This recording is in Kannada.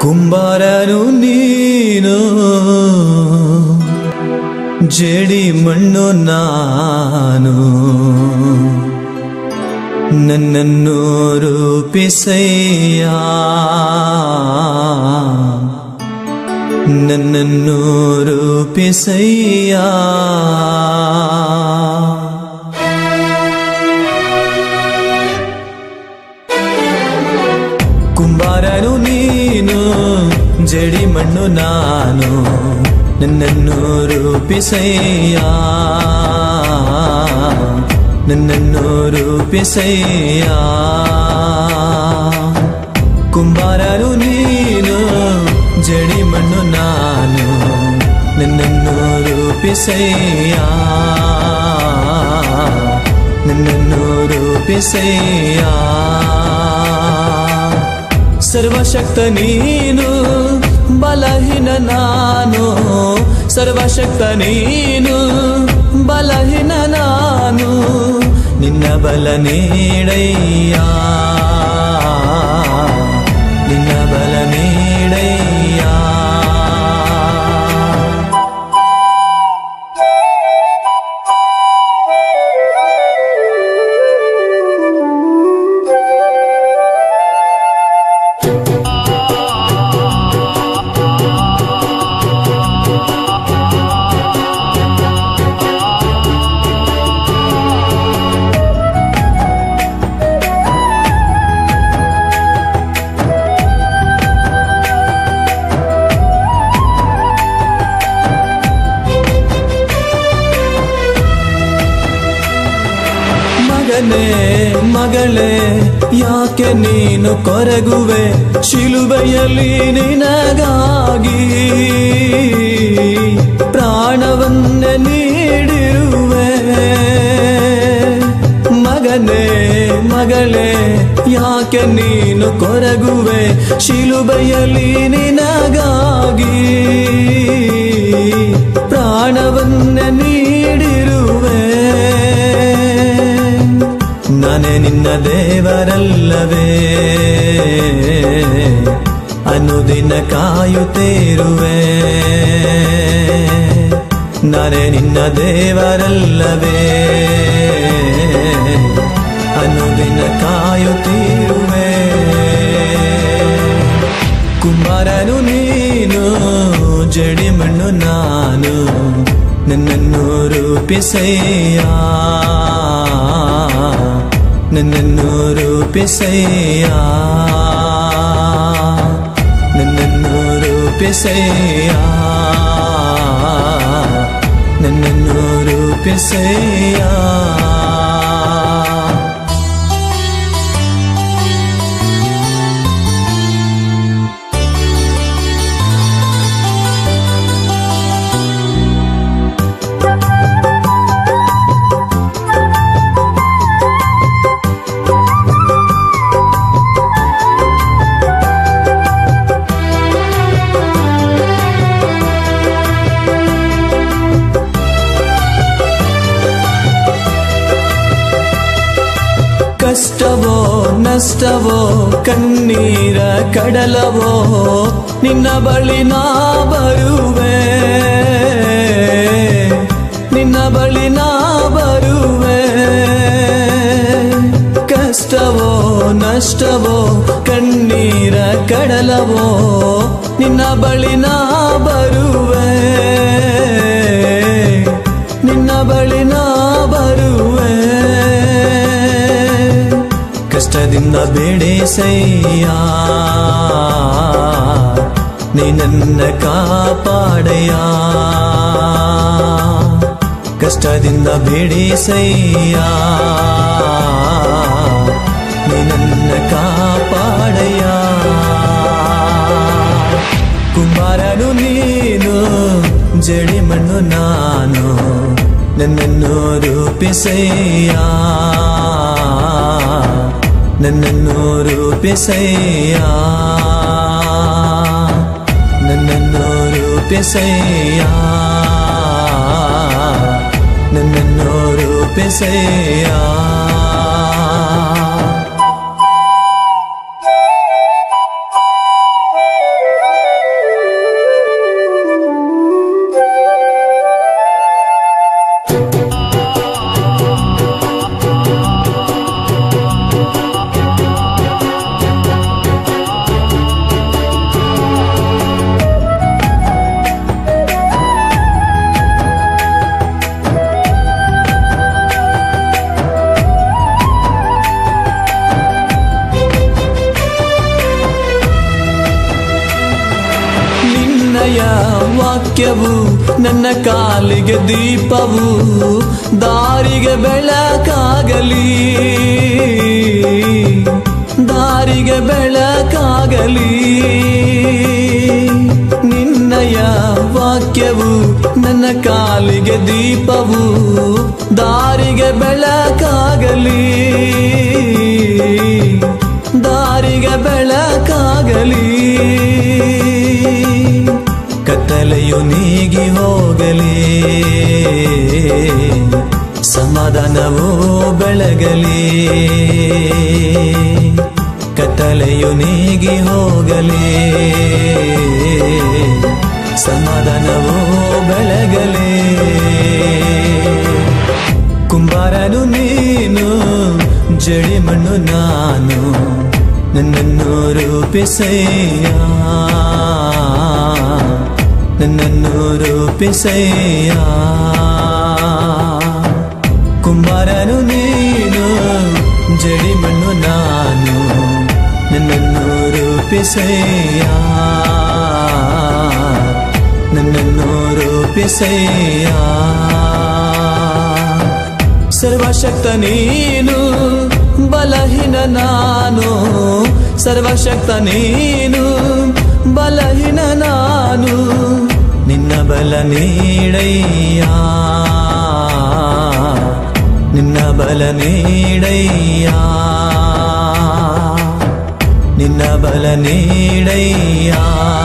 ಕುಂಬಾರನು ನೀನು ಜೇಡಿ ಮಣ್ಣು ನಾನು ನನ್ನನ್ನು ರೂಪಿಸಯ್ಯ ನನ್ನನ್ನು ರೂಪಿಸಯ್ಯ ಕುಂಬಾರನು ನೀನು ಜಡಿ ಮಣ್ಣು ನಾನು ನನ್ನನ್ನು ರೂಪಿಸಯ್ಯ ನನ್ನನ್ನು ರೂಪಿಸಯ್ಯ ಕುಂಬಾರನು ನೀನು ಜಡಿ ಮಣ್ಣು ನಾನು ನನ್ನನ್ನು ರೂಪಿಸಯ್ಯ ನನ್ನನ್ನು ರೂಪಿಸಯ್ಯ ಸರ್ವಶಕ್ತ ನೀನು ಬಲಹೀನ ನಾನು ಸರ್ವಶಕ್ತ ನೀನು ಬಲಹೀನ ನಾನು ನಿನ್ನ ಬಲ ನೀಡಯ್ಯ ನಿನ್ನ ಬಲ ನೀಡಯ್ಯ ಮಗನೇ ಮಗಳೇ ಯಾಕೆ ನೀನು ಕೊರಗುವೆ ಶಿಲುಬೆಯಲ್ಲಿ ನಿನಗಾಗಿ ಪ್ರಾಣವನ್ನೇ ನೀಡಿರುವೆ ಮಗನೇ ಮಗಳೇ ಯಾಕೆ ನೀನು ಕೊರಗುವೆ ಶಿಲುಬೆಯಲ್ಲಿ ನಿನಗಾಗಿ ಪ್ರಾಣವನ್ನೇ ನೀಡಿರುವೆ ನಾನೇ ನಿನ್ನ ದೇವರಲ್ಲವೇ ಅನುದಿನ ಕಾಯುತ್ತಿರುವೆ ನಾನೇ ನಿನ್ನ ದೇವರಲ್ಲವೇ ಅನುದಿನ ಕಾಯುತ್ತಿರುವೆ ಕುಮಾರನು ನೀನು ಜಡಿ ಮಣ್ಣು ನಾನು ನನ್ನನ್ನು ರೂಪಿಸಯ್ಯ ನನ್ನನ್ನು ರೂಪಿಸಯ್ಯ ನನ್ನನ್ನು ರೂಪಿಸಯ್ಯ ನನ್ನನ್ನು ರೂಪಿಸಯ್ಯ ಕಷ್ಟವೋ ನಷ್ಟವೋ ಕಣ್ಣೀರ ಕಡಲವೋ ನಿನ್ನ ಬಳಿ ನಾ ಬರುವೆ ನಿನ್ನ ಬಳಿ ನಾ ಬರುವೆ ಕಷ್ಟವೋ ನಷ್ಟವೋ ಕಣ್ಣೀರ ಕಡಲವೋ ನಿನ್ನ ಬಳಿ ನಾ ಬರುವೆ ನಿನ್ನ ಬಳಿ ನಾ ಬರುವೆ ಕಷ್ಟದಿಂದ ಬೇಡೇಸಯ್ಯ ನೀ ನನ್ನ ಕಾಪಾಡಯ್ಯ ಕಷ್ಟದಿಂದ ಬೇಡೇಸಯ್ಯ ನೀ ನನ್ನ ಕಾಪಾಡಯ್ಯ ಕುಮಾರನು ನೀನು ಜಡಿ ಮಣ್ಣು ನಾನು ನನ್ನನ್ನು ರೂಪಿಸಯ್ಯ ನನ್ನನ್ನು ರೂಪಿಸಯ್ಯ ನನ್ನನ್ನು ರೂಪಿಸಯ್ಯ ನನ್ನನ್ನು ರೂಪಿಸಯ್ಯ ವಾಕ್ಯವು ನನ್ನ ಕಾಲಿಗೆ ದೀಪವು ದಾರಿಗೆ ಬೆಳಕಾಗಲಿ ದಾರಿಗೆ ಬೆಳಕಾಗಲಿ ನಿನ್ನಯ ವಾಕ್ಯವು ನನ್ನ ಕಾಲಿಗೆ ದೀಪವು ದಾರಿಗೆ ಬೆಳಕಾಗಲಿ ದಾರಿಗೆ ಬೆಳಕಾಗಲಿ ಕತ್ತಲೆಯು ನೀಗಿ ಹೋಗಲಿ ಸಮಾಧಾನವು ಬೆಳಗಲಿ ಕತ್ತಲೆಯು ನೀಗಿ ಹೋಗಲಿ ಸಮಾಧಾನವು ಬೆಳಗಲಿ ಕುಂಬಾರನು ನೀನು ಜಡಿ ಮಣ್ಣು ನಾನು ನನ್ನನ್ನು ರೂಪಿಸಯ್ಯ ನನ್ನನ್ನು ರೂಪಿಸಯ್ಯ ಕುಂಬಾರನು ನೀನು ಜಡಿ ಮಣ್ಣು ನಾನು ನನ್ನನ್ನು ರೂಪಿಸಯ್ಯ ನನ್ನನ್ನು ರೂಪಿಸಯ್ಯ ಸರ್ವಶಕ್ತ ನೀನು ಬಲಹೀನ ನಾನು ಸರ್ವಶಕ್ತ ನೀನು ಬಲಹೀನ ನಾನು ನಿನ್ನ ಬಲ ನೀಡಯ್ಯ ನಿನ್ನ ಬಲ ನೀಡಯ್ಯ ನಿನ್ನ ಬಲ ನೀಡಯ್ಯ